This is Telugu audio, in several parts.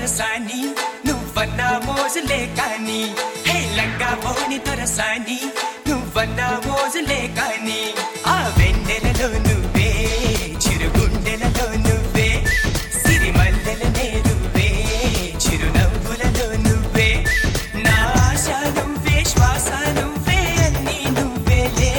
దొరసాని నువ్వన్న మోజులే కాని హే లంగా పోని దొరసాని నువ్వన్న మోజులే కాని ఆ వెన్నెలలో నువ్వే చిరుగుండెలలో నువ్వే సిరిమల్లెలనే నువ్వే చిరునవ్వులలో నువ్వే నా ఆశ నువ్వే శ్వాస నువ్వే అన్నీ నువ్వేలే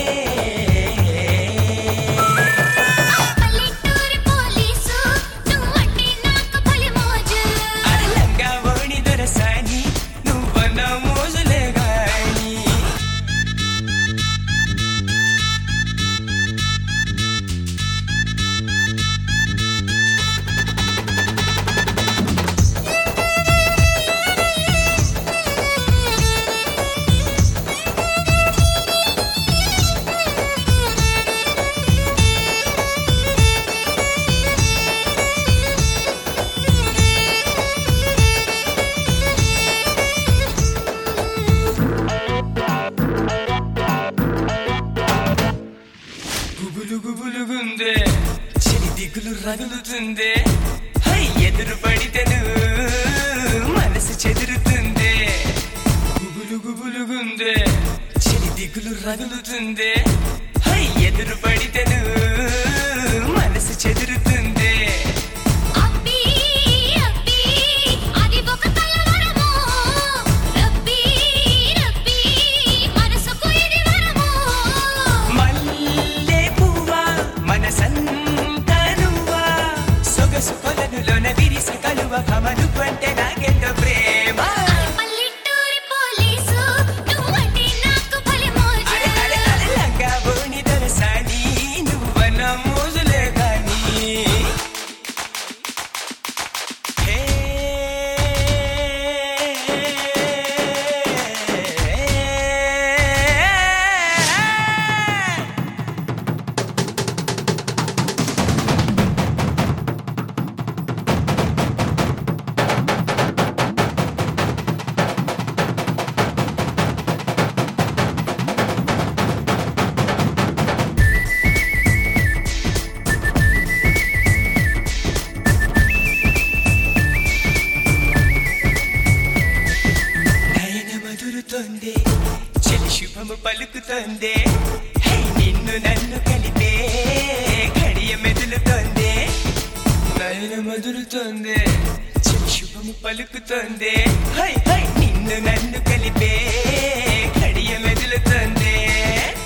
పల్లెటూరి పోలీసు నువ్వంటే నాకు భలే మోజు అరలంగా ఓణి దొరసాని నువ్వన్న మోజులే గాని గుబులు గుబులుగుందే చెలి దిగులు రగులుతుందే హై ఎదురు పడితేను మనసు చెదురుతుందే గుబులు గుబులుగుందే చెలి దిగులు రగులుతుందే హై ఎదురు పడితేను మనసు చెదురుతుందే అబ్బి అబ్బి అది ఒక కలవరము రబ్బి రబ్బి మనసుకు ఇది వరము మల్లె పువ్వా మనసంతా నువ్వా సొగసు కొలనులోన విరిసి కలువ కమలు అంటే నాకెంతో ప్రేమ పల్లెటూరి పోలీసు నువ్వంటే నాకు భలే మోజు అరే అరే అరే లంగా బోని దొరసాని నువ్వన్న మోజులే గాని హే నయన మధురుతోంది చెలి శుభము పలుకుతోంది హే నిన్ను నన్ను కలిపే ఘడియ మెదులుతోంది నయన మధురుతోంది చెలి శుభము పలుకుతోంది హై హై నిన్ను నన్ను కలిపే ఘడియ మెదులుతోంది